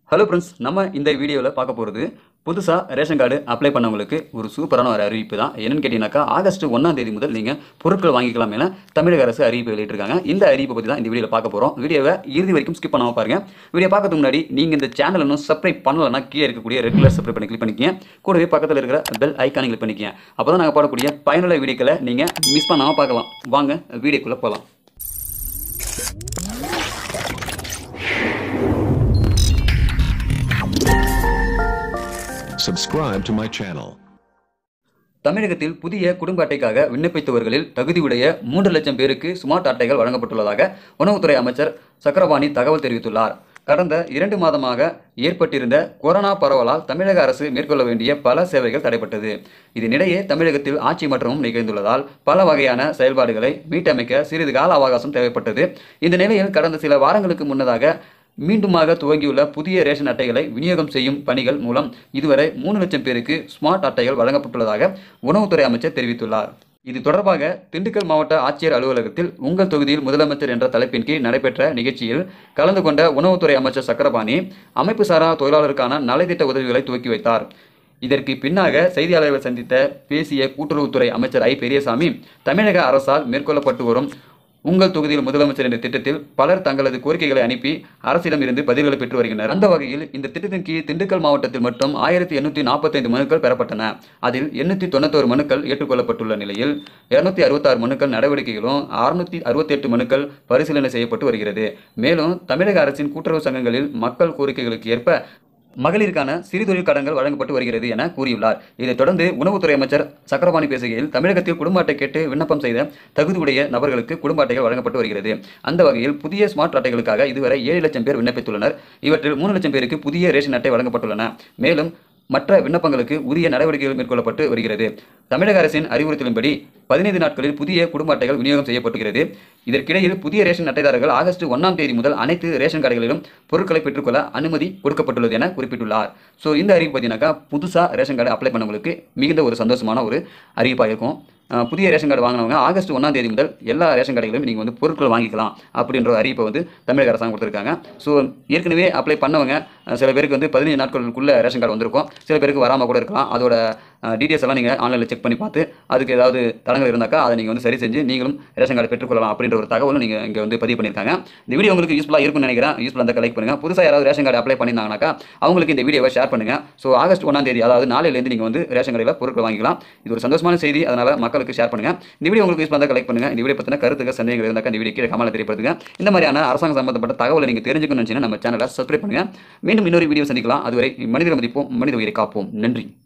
Hello friends நம்ம இந்த வீடியோவில் பார்க்க போகிறது புதுசாக ரேஷன் கார்டு அப்ளை பண்ணவங்களுக்கு ஒரு சூப்பரான ஒரு அறிவிப்பு தான் என்னன்னு கேட்டிங்கனாக்கா ஆகஸ்ட் ஒன்றாம் தேதி முதல் நீங்கள் பொருட்கள் வாங்கிக்கலாம் என தமிழக அரசு அறிவிப்பு வெளியிட்டிருக்காங்க இந்த அறிவிப்பை பற்றி தான் இந்த வீடியோவில் பார்க்க போகிறோம் வீடியோவை இறுதி வரைக்கும் ஸ்கிப் பண்ணாமல் பாருங்க வீடியோ பார்க்கறதுக்கு முன்னாடி நீங்கள் இந்த சேனல் இன்னும் சப்ஸ்கிரைப் பண்ணலன்னா கீழே இருக்கக்கூடிய ரெகுலர் சப்ஸ்கிரைப் பண்ணி கிளிக் பண்ணிக்கங்க கூடவே பக்கத்தில் இருக்கிற பெல் ஐக்கானை கிளிக் பண்ணிக்கங்க அப்போ தான் நாங்கள் போடக்கூடிய பயனுள்ள வீடியோக்களை நீங்கள் மிஸ் பண்ணாமல் பார்க்கலாம் வாங்க வீடியோக்குள்ளே போகலாம் Subscribe to my channel. தமிழகத்தில் புதிய குடும்ப அட்டைக்காக விண்ணப்பித்தவர்களில் தகுதியுடைய மூன்று லட்சம் பேருக்கு ஸ்மார்ட் அட்டைகள் வழங்கப்பட்டுள்ளதாக உணவுத்துறை அமைச்சர் சக்கரபாணி தகவல் தெரிவித்துள்ளார் கடந்த இரண்டு மாதமாக ஏற்பட்டிருந்த கொரோனா பரவலால் தமிழக அரசு மேற்கொள்ள வேண்டிய பல சேவைகள் தடைப்பட்டது இதனிடையே தமிழகத்தில் ஆட்சி மாற்றமும் நிகழ்ந்துள்ளதால் பல வகையான செயல்பாடுகளை மீட்டமைக்க சிறிது கால அவகாசம் தேவைப்பட்டது இந்த நிலையில் கடந்த சில வாரங்களுக்கு முன்னதாக மீண்டுமாக துவங்கியுள்ள புதிய ரேஷன் அட்டைகளை விநியோகம் செய்யும் பணிகள் மூலம் இதுவரை மூணு லட்சம் பேருக்கு ஸ்மார்ட் அட்டைகள் வழங்கப்பட்டுள்ளதாக உணவுத்துறை அமைச்சர் தெரிவித்துள்ளார் இது தொடர்பாக திண்டுக்கல் மாவட்ட ஆட்சியர் அலுவலகத்தில் உங்கள் தொகுதியில் முதலமைச்சர் என்ற தலைப்பின் கீழ் நடைபெற்ற நிகழ்ச்சியில் கலந்து கொண்ட உணவுத்துறை அமைச்சர் சக்கரபாணி அமைப்பு சாரா தொழிலாளருக்கான நலத்திட்ட உதவிகளை துவக்கி வைத்தார் இதற்கு பின்னாக செய்தியாளர்கள் சந்தித்த பேசிய கூட்டுறவுத்துறை அமைச்சர் ஐ பெரியசாமி தமிழக அரசால் மேற்கொள்ளப்பட்டு வரும் உங்கள் தொகுதியில் முதலமைச்சர் என்ற திட்டத்தில் பலர் தங்களது கோரிக்கைகளை அனுப்பி அரசிடம் இருந்து பதில்களை பெற்று வருகின்றனர் அந்த வகையில் இந்த திட்டத்தின் கீழ் திண்டுக்கல் மாவட்டத்தில் மட்டும் ஆயிரத்தி எண்ணூற்றி நாற்பத்தைந்து மனுக்கள் பெறப்பட்டன அதில் எண்ணூற்றி தொண்ணூத்தோரு மனுக்கள் ஏற்றுக்கொள்ளப்பட்டுள்ள நிலையில் இருநூத்தி அறுபத்தாறு மனுக்கள் நடவடிக்கைகளும் அறுநூத்தி அறுபத்தெட்டு மனுக்கள் பரிசீலனை செய்யப்பட்டு வருகிறது மேலும் தமிழக அரசின் கூட்டுறவு சங்கங்களில் மக்கள் கோரிக்கைகளுக்கு ஏற்ப மகளிருக்கான சிறுதொழில் கடன்கள் வழங்கப்பட்டு வருகிறது என கூறியுள்ளார் இதைத் தொடர்ந்து உணவுத்துறை அமைச்சர் சக்கரபாணி பேசுகையில் தமிழகத்தில் குடும்ப அட்டை கேட்டு விண்ணப்பம் செய்த தகுதியுடைய நபர்களுக்கு குடும்ப அட்டைகள் வழங்கப்பட்டு வருகிறது அந்த வகையில் புதிய ஸ்மார்ட் அட்டைகளுக்காக இதுவரை ஏழு லட்சம் பேர் விண்ணப்பித்துள்ளனர் இவற்றில் மூணு லட்சம் பேருக்கு புதிய ரேஷன் அட்டை வழங்கப்பட்டுள்ளன மேலும் மற்ற விண்ணப்பங்களுக்கு உரிய நடவடிக்கைகள் மேற்கொள்ளப்பட்டு வருகிறது தமிழக அரசின் அறிவுறுத்தலின்படி பதினைந்து நாட்களில் புதிய குடும்ப அட்டைகள் விநியோகம் செய்யப்பட்டுகிறது இதற்கிடையில் புதிய ரேஷன் அட்டைதாரர்கள் ஆகஸ்ட் ஒன்றாம் தேதி முதல் அனைத்து ரேஷன் கடைகளிலும் பொருட்களை பெற்றுக்கொள்ள அனுமதி கொடுக்கப்பட்டுள்ளது என குறிப்பிட்டுள்ளார் ஸோ இந்த அறிவிப்பு பார்த்தீங்கன்னாக்கா புதுசாக ரேஷன் கார்டு அப்ளை பண்ணவங்களுக்கு மிகுந்த ஒரு சந்தோஷமான ஒரு அறிவிப்பாக இருக்கும் அஹ் புதிய ரேஷன் கார்டு வாங்கினவங்க ஆகஸ்ட் ஒன்றாம் தேதி முதல் எல்லா ரேஷன் கடைகளிலும் நீங்கள் வந்து பொருட்கள் வாங்கிக்கலாம் அப்படின்ற ஒரு அறிவிப்பை வந்து தமிழக அரசாங்கம் கொடுத்துருக்காங்க ஸோ ஏற்கனவே அப்ளை பண்ணவங்க அஹ் சில பேருக்கு வந்து பதினஞ்சு நாட்களுக்குள்ள ரேஷன் கார்டு வந்திருக்கும் சில பேருக்கு வராமல் கூட இருக்கலாம் அதோட டீட்டெயில்ஸ் எல்லாம் நீங்கள் ஆன்லைனில் செக் பண்ணி பார்த்து அதுக்கு ஏதாவது தடங்கள் இருந்தாக்கா அதை நீங்கள் வந்து சரி செஞ்சு நீங்களும் ரேஷன் கார்டு பெற்றுக்கொள்ளலாம் அப்படின்ற ஒரு தகவலும் நீங்கள் இங்கே வந்து பதிவு பண்ணியிருக்காங்க இந்த வீடியோ உங்களுக்கு யூஸ்ஃபுல்லாக இருக்கும்னு நினைக்கிறேன் யூஸ்ஃபுல்லாக இருந்தால் லைக் பண்ணுங்கள் புதுசாக யாராவது ரேஷன் கார்டு அப்ளை பண்ணியிருந்தாங்கனாக்கா அவங்களுக்கு இந்த வீடியோவை ஷேர் பண்ணுங்கள் ஸோ ஆகஸ்ட் ஒன்றாம் தேதி அதாவது நாளையிலேருந்து நீங்கள் வந்து ரேஷன் கடையில் பொருட்கள் வாங்கிக்கலாம் இது ஒரு சந்தோஷமான செய்தி அதனால் மக்களுக்கு ஷேர் பண்ணுங்கள் இந்த வீடியோ உங்களுக்கு யூஸ் பண்ணால் லைக் பண்ணுங்கள் இந்த வீடியோ பற்றின கருத்துக்கள் சந்தேகங்கள் இருந்தாக்கா இந்த வீடியோ கீழே கமலை தெரியப்படுத்துங்க இந்த மாதிரியான அரசாங்கம் சம்பந்தப்பட்ட தகவலை நீங்கள் தெரிஞ்சுக்கணும்னு நினச்சிங்கன்னா நம்ம சேனலை சப்ஸ்கிரைப் பண்ணுங்கள் மீண்டும் இன்னொரு வீடியோ சந்திக்கலாம் அதுவரை மனித மதிப்போம் மனித உயிரை காப்போம் நன்றி